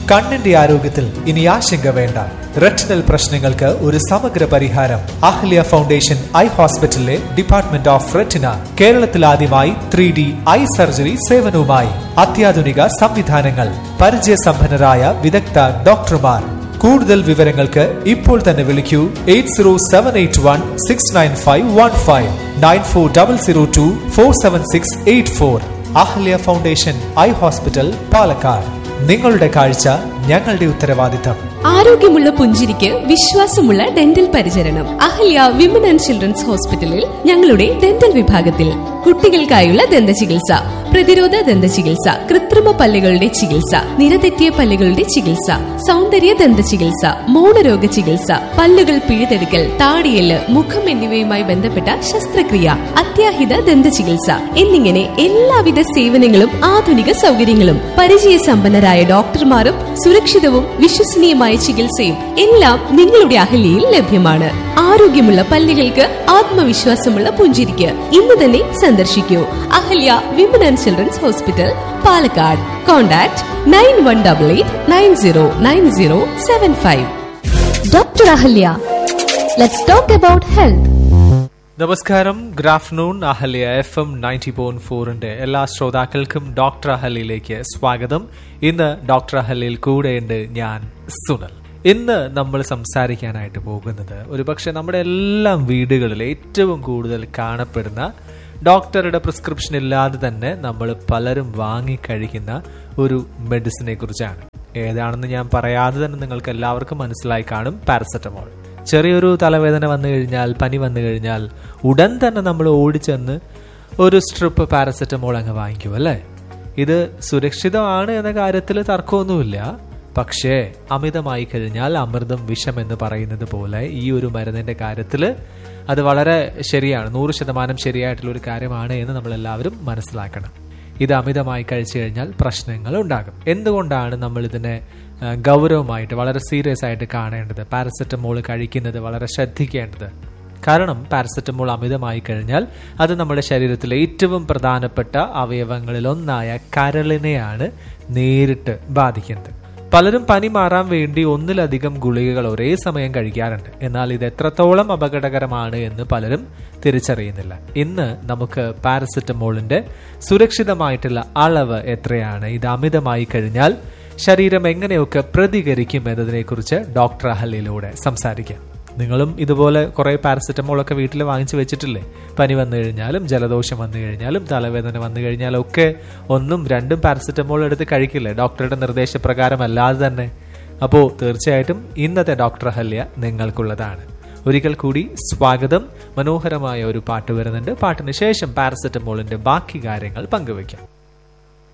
കണ്ണിന്റെ ആരോഗ്യത്തിൽ ഇനി ആശങ്ക വേണ്ട റെറ്റിനൽ പ്രശ്നങ്ങൾക്ക് ഒരു സമഗ്ര പരിഹാരം അഹ്ലിയ ഫൗണ്ടേഷൻ ഐ ഹോസ്പിറ്റലിലെ ഡിപ്പാർട്ട്മെന്റ് ഓഫ് റെറ്റിന കേരളത്തിൽ ആദ്യമായി ത്രീ ഡി ഐ സർജറി സേവനവുമായി അത്യാധുനിക സംവിധാനങ്ങൾ പരിചയസമ്പന്നരായ വിദഗ്ധ ഡോക്ടർമാർ കൂടുതൽ വിവരങ്ങൾക്ക് ഇപ്പോൾ തന്നെ വിളിക്കൂ eight zero seven eight one six nine five one five nine four double zero two four seven six eight four Ahalia foundation eye hospital Palakkad നിങ്ങളുടെ കാഴ്ച ഞങ്ങളുടെ ഉത്തരവാദിത്തം ആരോഗ്യമുള്ള പുഞ്ചിരിക്ക് വിശ്വാസമുള്ള ഡെന്റൽ പരിചരണം അഹല്യ വിമൻ ആൻഡ് ചിൽഡ്രൻസ് ഹോസ്പിറ്റലിൽ ഞങ്ങളുടെ ഡെന്റൽ വിഭാഗത്തിൽ കുട്ടികൾക്കായുള്ള ദന്ത ചികിത്സ പ്രതിരോധ ദന്ത ചികിത്സ കൃത്രിമ പല്ലുകളുടെ ചികിത്സ നിരതെറ്റിയ പല്ലുകളുടെ ചികിത്സ സൗന്ദര്യ ദന്ത ചികിത്സ മൗനരോഗ ചികിത്സ പല്ലുകൾ പിഴുതെടുക്കൽ താടിയല് മുഖം എന്നിവയുമായി ബന്ധപ്പെട്ട ശസ്ത്രക്രിയ അത്യാഹിത ദന്ത ചികിത്സ എന്നിങ്ങനെ എല്ലാവിധ സേവനങ്ങളും ആധുനിക സൗകര്യങ്ങളും പരിചയസമ്പന്നരായ ഡോക്ടർമാരും സുരക്ഷിതവും വിശ്വസനീയമായ ചികിത്സയും എല്ലാം നിങ്ങളുടെ അഹല്യയിൽ ലഭ്യമാണ് ആരോഗ്യമുള്ള പല്ലുകൾക്ക് ആത്മവിശ്വാസമുള്ള പുഞ്ചിരിക്ക് ഇന്ന് തന്നെ സന്ദർശിക്കൂ Ahalya women and children's hospital Palakkad contact nine one double eight nine zero nine zero seven five Dr. Ahalya. Let's talk about health. നമസ്കാരം good afternoon Ahalya F M ninety point ഫോറിന്റെ എല്ലാ ശ്രോതാക്കൾക്കും ഡോക്ടർ അഹല്യയിലേക്ക് സ്വാഗതം ഇന്ന് ഡോക്ടർ അഹല്യയിൽ കൂടെയുണ്ട് ഞാൻ സുനൽ ഇന്ന് നമ്മൾ സംസാരിക്കാനായിട്ട് പോകുന്നത് ഒരുപക്ഷെ നമ്മുടെ എല്ലാം വീടുകളിൽ ഏറ്റവും കൂടുതൽ കാണപ്പെടുന്ന ഡോക്ടറുടെ പ്രിസ്ക്രിപ്ഷൻ ഇല്ലാതെ തന്നെ നമ്മൾ പലരും വാങ്ങിക്കഴിക്കുന്ന ഒരു മെഡിസിനെ കുറിച്ചാണ് ഏതാണെന്ന് ഞാൻ പറയാതെ തന്നെ നിങ്ങൾക്ക് എല്ലാവർക്കും മനസ്സിലായി കാണും പാരസെറ്റമോൾ ചെറിയൊരു തലവേദന വന്നു കഴിഞ്ഞാൽ പനി വന്നു കഴിഞ്ഞാൽ ഉടൻ തന്നെ നമ്മൾ ഓടിച്ചെന്ന് ഒരു സ്ട്രിപ്പ് പാരസെറ്റമോൾ അങ്ങ് വാങ്ങിക്കും അല്ലേ ഇത് സുരക്ഷിതമാണ് എന്ന കാര്യത്തിൽ തർക്കമൊന്നുമില്ല പക്ഷേ അമിതമായി കഴിഞ്ഞാൽ അമൃതം വിഷം എന്ന് പറയുന്നത് പോലെ ഈ ഒരു മരുന്നിന്റെ കാര്യത്തിൽ അത് വളരെ ശരിയാണ് നൂറ് ശതമാനം ശരിയായിട്ടുള്ള ഒരു കാര്യമാണ് എന്ന് നമ്മൾ എല്ലാവരും മനസ്സിലാക്കണം ഇത് അമിതമായി കഴിച്ചു കഴിഞ്ഞാൽ പ്രശ്നങ്ങൾ ഉണ്ടാകും എന്തുകൊണ്ടാണ് നമ്മൾ ഇതിനെ ആ, ഗൗരവമായിട്ട് വളരെ സീരിയസ് ആയിട്ട് കാണേണ്ടത് പാരസെറ്റമോൾ കഴിക്കുന്നത് വളരെ ശ്രദ്ധിക്കേണ്ടത് കാരണം പാരസെറ്റമോൾ അമിതമായി കഴിഞ്ഞാൽ അത് നമ്മുടെ ശരീരത്തിലെ ഏറ്റവും പ്രധാനപ്പെട്ട അവയവങ്ങളിലൊന്നായ കരളിനെയാണ് നേരിട്ട് ബാധിക്കുന്നത് പലരും പനി മാറാൻ വേണ്ടി ഒന്നിലധികം ഗുളികകൾ ഒരേ സമയം കഴിക്കാറുണ്ട് എന്നാൽ ഇത് എത്രത്തോളം അപകടകരമാണ് എന്ന് പലരും തിരിച്ചറിയുന്നില്ല ഇന്ന് നമുക്ക് പാരസെറ്റമോളിന്റെ സുരക്ഷിതമായിട്ടുള്ള അളവ് എത്രയാണ് ഇത് അമിതമായി കഴിഞ്ഞാൽ ശരീരം എങ്ങനെയൊക്കെ പ്രതികരിക്കും എന്നതിനെക്കുറിച്ച് ഡോക്ടർ അഹലിലൂടെ സംസാരിക്കാം നിങ്ങളും ഇതുപോലെ കുറെ പാരസെറ്റമോൾ ഒക്കെ വീട്ടിൽ വാങ്ങിച്ചു വെച്ചിട്ടില്ലേ പനി വന്നു കഴിഞ്ഞാലും ജലദോഷം വന്നു കഴിഞ്ഞാലും തലവേദന വന്നു കഴിഞ്ഞാലും ഒക്കെ ഒന്നും രണ്ടും പാരസെറ്റമോൾ എടുത്ത് കഴിക്കില്ലേ ഡോക്ടറുടെ നിർദ്ദേശപ്രകാരം അല്ലാതെ തന്നെ അപ്പോൾ തീർച്ചയായിട്ടും ഇന്നത്തെ ഡോക്ടർ ഹല്യ നിങ്ങൾക്കുള്ളതാണ് ഒരിക്കൽ കൂടി സ്വാഗതം മനോഹരമായ ഒരു പാട്ട് വരുന്നുണ്ട് പാട്ടിന് ശേഷം പാരസെറ്റമോളിന്റെ ബാക്കി കാര്യങ്ങൾ പങ്കുവയ്ക്കാം